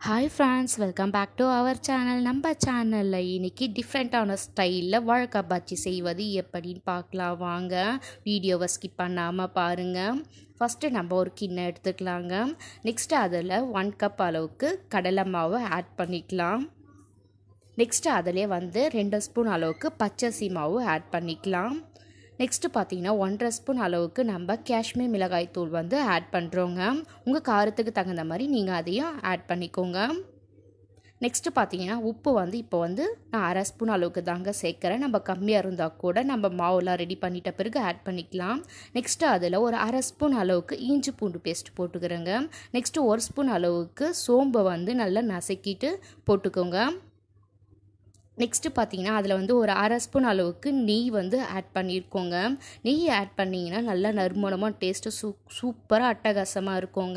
hi friends welcome back to our channel நம்ம சேனலில் இன்னைக்கு டிஃப்ரெண்ட்டான ஸ்டைலில் வாழைக்காய் பஜ்ஜி செய்வது எப்படின்னு பார்க்கலாம் வாங்க வீடியோவை ஸ்கிப் பண்ணாமல் பாருங்கள் ஃபஸ்ட்டு நம்ம ஒரு கிண்ணம் எடுத்துக்கலாங்க நெக்ஸ்ட்டு அதில் ஒன் கப் அளவுக்கு கடலை மாவு ஆட் பண்ணிக்கலாம் நெக்ஸ்ட்டு அதிலே வந்து ரெண்டு ஸ்பூன் அளவுக்கு பச்சரிசி மாவு ஆட் பண்ணிக்கலாம் நெக்ஸ்ட்டு பார்த்தீங்கன்னா ஒன்றரை ஸ்பூன் அளவுக்கு நம்ம காஷ்மீர் மிளகாய் தூள் வந்து ஆட் பண்ணுறோங்க உங்கள் காரத்துக்கு தகுந்த மாதிரி நீங்கள் அதையும் ஆட் பண்ணிக்கோங்க நெக்ஸ்ட்டு பார்த்தீங்கன்னா உப்பு வந்து இப்போ வந்து நான் அரை ஸ்பூன் அளவுக்கு தாங்க சேர்க்குறேன் நம்ம கம்மியாக இருந்தால் கூட நம்ம மாவுலாம் ரெடி பண்ணிட்ட பிறகு ஆட் பண்ணிக்கலாம் நெக்ஸ்ட்டு அதில் ஒரு அரை ஸ்பூன் அளவுக்கு இஞ்சி பூண்டு பேஸ்ட் போட்டுக்கிறேங்க நெக்ஸ்ட்டு ஒரு ஸ்பூன் அளவுக்கு சோம்பை வந்து நல்லா நசுக்கிட்டு போட்டுக்கோங்க நெக்ஸ்ட்டு பார்த்தீங்கன்னா அதில் வந்து ஒரு அரை ஸ்பூன் அளவுக்கு நெய் வந்து ஆட் பண்ணியிருக்கோங்க நெய் ஆட் பண்ணிங்கன்னா நல்லா நறுமணமாக டேஸ்ட்டு சூ சூப்பராக அட்டகாசமாக இருக்குங்க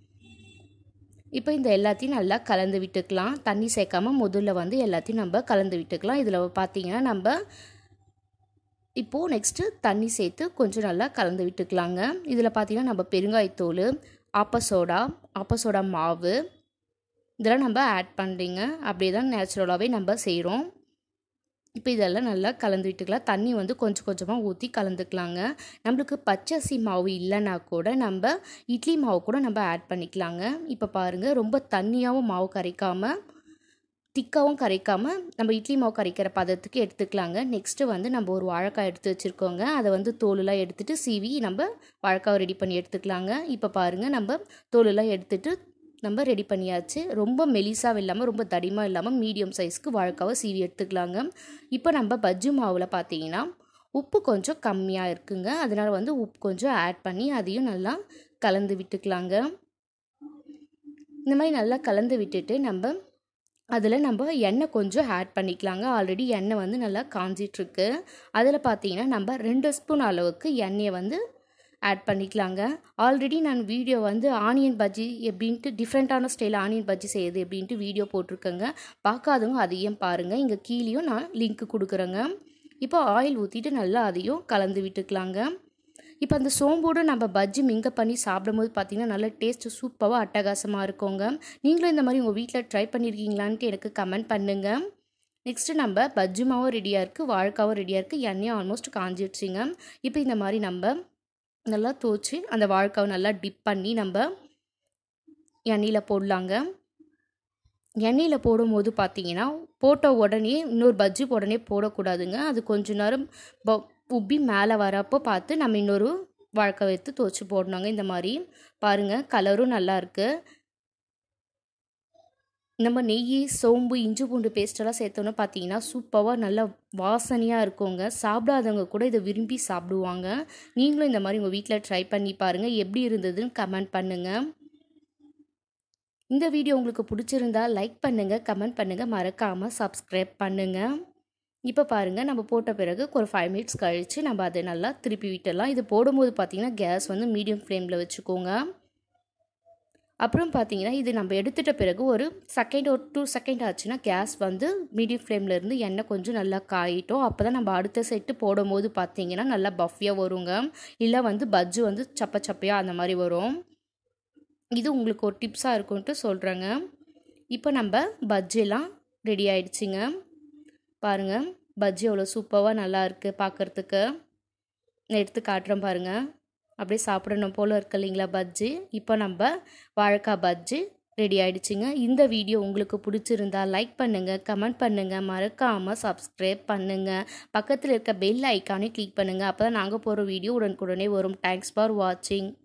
இப்போ இந்த எல்லாத்தையும் நல்லா கலந்து விட்டுக்கலாம் தண்ணி சேர்க்காம முதல்ல வந்து எல்லாத்தையும் நம்ம கலந்து விட்டுக்கலாம் இதில் பார்த்தீங்கன்னா நம்ம இப்போது நெக்ஸ்ட்டு தண்ணி சேர்த்து கொஞ்சம் நல்லா கலந்து விட்டுக்கலாங்க இதில் பார்த்தீங்கன்னா நம்ம பெருங்காயத்தூள் ஆப்பசோடா ஆப்பசோடா மாவு இதெல்லாம் நம்ம ஆட் பண்ணுறீங்க அப்படியே தான் நேச்சுரலாகவே நம்ம செய்கிறோம் இப்போ இதெல்லாம் நல்லா கலந்து விட்டுக்கலாம் தண்ணி வந்து கொஞ்சம் கொஞ்சமாக ஊற்றி கலந்துக்கலாங்க நம்மளுக்கு பச்சரிசி மாவு இல்லைன்னா கூட நம்ம இட்லி மாவு கூட நம்ம ஆட் பண்ணிக்கலாங்க இப்போ பாருங்கள் ரொம்ப தண்ணியாகவும் மாவு கரைக்காமல் திக்காகவும் கரைக்காமல் நம்ம இட்லி மாவு கரைக்கிற பதத்துக்கு எடுத்துக்கலாங்க நெக்ஸ்ட்டு வந்து நம்ம ஒரு வாழைக்காய் எடுத்து வச்சுருக்கோங்க அதை வந்து தோலெலாம் எடுத்துகிட்டு சீவி நம்ம வாழைக்காவை ரெடி பண்ணி எடுத்துக்கலாங்க இப்போ பாருங்கள் நம்ம தோலெலாம் எடுத்துகிட்டு நம்ம ரெடி பண்ணியாச்சு ரொம்ப மெலிசாக இல்லாமல் ரொம்ப தடிமாக இல்லாமல் மீடியம் சைஸ்க்கு வாழைக்காவை சீவி எடுத்துக்கலாங்க இப்போ நம்ம பஜ்ஜு மாவில் பார்த்தீங்கன்னா உப்பு கொஞ்சம் கம்மியாக இருக்குங்க அதனால் வந்து உப்பு கொஞ்சம் ஆட் பண்ணி அதையும் நல்லா கலந்து விட்டுக்கலாங்க இந்த மாதிரி நல்லா கலந்து விட்டுட்டு நம்ம அதில் நம்ம எண்ணெய் கொஞ்சம் ஆட் பண்ணிக்கலாங்க ஆல்ரெடி எண்ணெய் வந்து நல்லா காஞ்சிட்ருக்கு அதில் பார்த்தீங்கன்னா நம்ம ரெண்டு ஸ்பூன் அளவுக்கு எண்ணெயை வந்து ஆட் பண்ணிக்கலாங்க ஆல்ரெடி நான் வீடியோ வந்து ஆனியன் பஜ்ஜி எப்படின்ட்டு டிஃப்ரெண்ட்டான ஸ்டைல் ஆனியன் பஜ்ஜி செய்யுது எப்படின்ட்டு வீடியோ போட்டிருக்கேங்க பார்க்காதவங்க அதையும் பாருங்கள் இங்கே கீழேயும் நான் லிங்க் கொடுக்குறேங்க இப்போ ஆயில் ஊற்றிட்டு நல்லா அதையும் கலந்து விட்டுக்கலாங்க இப்போ அந்த சோம்போடு நம்ம பஜ்ஜி மிங்க பண்ணி சாப்பிடும்போது பார்த்திங்கன்னா நல்ல டேஸ்ட்டு சூப்பராக அட்டகாசமாக இருக்குங்க நீங்களும் இந்த மாதிரி உங்கள் வீட்டில் ட்ரை பண்ணியிருக்கீங்களான்ட்டு எனக்கு கமெண்ட் பண்ணுங்கள் நெக்ஸ்ட்டு நம்ம பஜ்ஜி மாவும் ரெடியாக இருக்குது வாழைக்காவும் ரெடியாக இருக்குது எண்ணெயும் ஆல்மோஸ்ட் காஞ்சிடுச்சிங்க இப்போ இந்த மாதிரி நம்ம நல்லா தோச்சு அந்த வாழைக்காவை நல்லா டிப் பண்ணி நம்ம எண்ணெயில் போடலாங்க எண்ணெயில் போடும்போது பார்த்தீங்கன்னா போட்ட உடனே இன்னொரு பஜ்ஜி உடனே போடக்கூடாதுங்க அது கொஞ்ச நேரம் உப்பி மேலே வரப்போ பார்த்து நம்ம இன்னொரு வாழைக்காய் எடுத்து துவச்சி போடணுங்க இந்த மாதிரி பாருங்கள் கலரும் நல்லா இருக்குது நம்ம நெய் சோம்பு இஞ்சி பூண்டு பேஸ்டெல்லாம் சேர்த்தோன்னா பார்த்தீங்கன்னா சூப்பராக நல்லா வாசனையாக இருக்குங்க சாப்பிடாதவங்க கூட இதை விரும்பி சாப்பிடுவாங்க நீங்களும் இந்த மாதிரி உங்கள் வீட்டில் ட்ரை பண்ணி பாருங்கள் எப்படி இருந்ததுன்னு கமெண்ட் பண்ணுங்கள் இந்த வீடியோ உங்களுக்கு பிடிச்சிருந்தா லைக் பண்ணுங்கள் கமெண்ட் பண்ணுங்கள் மறக்காமல் சப்ஸ்கிரைப் பண்ணுங்கள் இப்போ பாருங்கள் நம்ம போட்ட பிறகு ஒரு ஃபைவ் மினிட்ஸ் கழித்து நம்ம அதை நல்லா திருப்பி விட்டுடலாம் இது போடும்போது பார்த்திங்கன்னா கேஸ் வந்து மீடியம் ஃப்ளேமில் வச்சுக்கோங்க அப்புறம் பார்த்தீங்கன்னா இது நம்ம எடுத்துட்ட பிறகு ஒரு செகண்ட் ஒரு டூ செகண்ட் ஆச்சுன்னா கேஸ் வந்து மீடியம் ஃப்ளேமில் இருந்து எண்ணெய் கொஞ்சம் நல்லா காயிட்டோம் அப்போ தான் நம்ம அடுத்த செட்டு போடும்போது பார்த்தீங்கன்னா நல்லா பஃபியாக வருங்க இல்லை வந்து பஜ்ஜு வந்து சப்ப சப்பையாக அந்த மாதிரி வரும் இது உங்களுக்கு ஒரு டிப்ஸாக இருக்கும்ன்ட்டு சொல்கிறேங்க இப்போ நம்ம பஜ்ஜிலாம் ரெடி ஆயிடுச்சுங்க பாருங்கள் பஜ்ஜி அவ்வளோ சூப்பராக நல்லா இருக்குது பார்க்குறதுக்கு நான் எடுத்து காட்டுறேன் பாருங்கள் அப்படியே சாப்பிடணும் போல் இருக்கு இல்லைங்களா பஜ்ஜி இப்போ நம்ம வாழைக்காய் பஜ்ஜி ரெடி ஆகிடுச்சிங்க இந்த வீடியோ உங்களுக்கு பிடிச்சிருந்தா லைக் பண்ணுங்கள் கமெண்ட் பண்ணுங்கள் மறக்காமல் சப்ஸ்கிரைப் பண்ணுங்கள் பக்கத்தில் இருக்க பெல் ஐக்கானே கிளிக் பண்ணுங்கள் அப்போ தான் நாங்கள் போகிற வீடியோ உடனுக்குடனே வரும் தேங்க்ஸ் ஃபார் வாட்சிங்